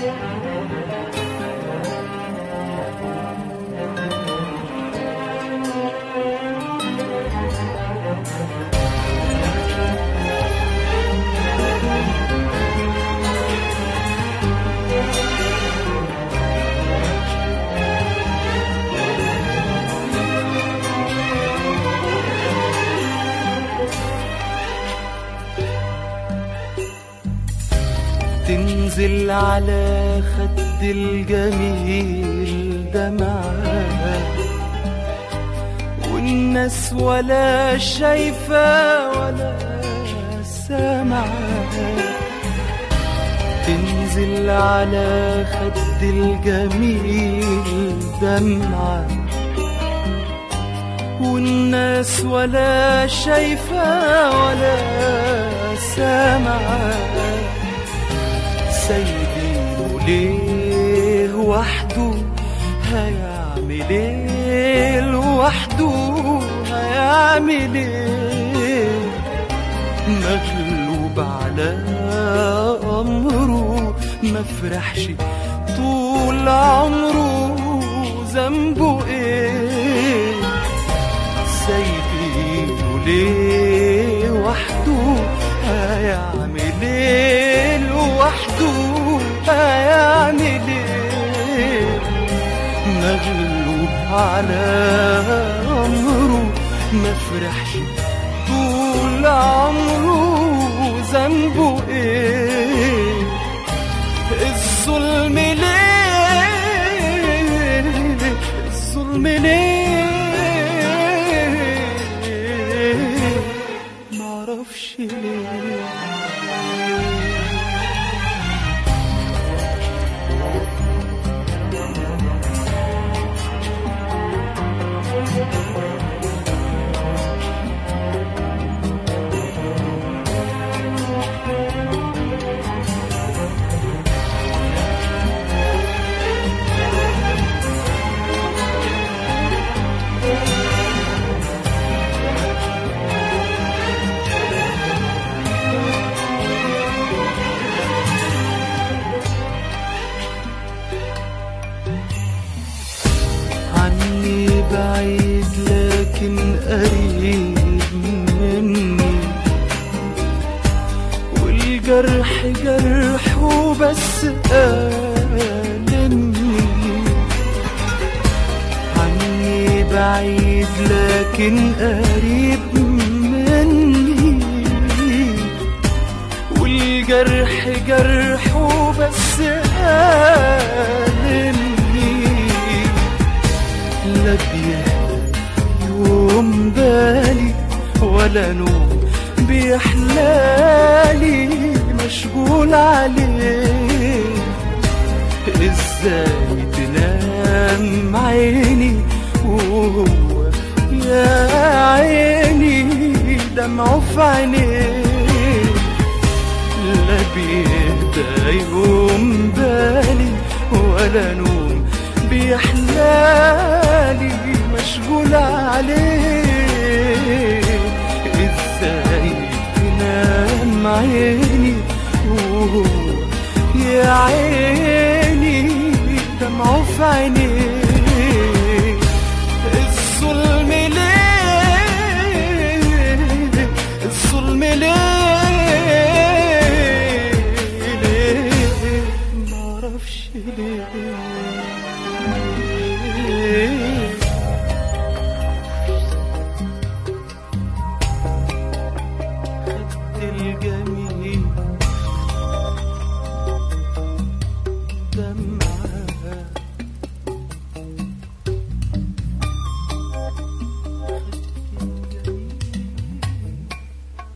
تنزل على خد الجميل دمعة والناس ولا شايفة ولا سامعة تنزل على خد الجميل دمعة والناس ولا شايفة ولا سامعة سايبينه ليه وحده هيعمل ايه لوحده هيعمل ايه مغلوب على امره ما فرحش طول عمره ذنبه ايه سايبينه ليه وحده هيعمل ايه لوحده هيعمل ايه مغلوب على امره ما فرحش طول عمره ذنبه ايه الظلم ليه الظلم ليه معرفش ليه عني بعيد لكن قريب مني والجرح جرح وبس ألمني عني بعيد لكن قريب مني والجرح جرح وبس ألمني لا بيهدى يوم بالي ولا نوم بيحلالي مشغول عليه ازاي تنام عيني وهو يا عيني دمعه في عينيه لا بيهدى يوم بالي ولا نوم بيحلالي مشغول عليه ازاي تنام عيني وهو يا عيني دمعه في عينيه الظلم ليه الظلم ليه ليه معرفش ليه خدت الجميل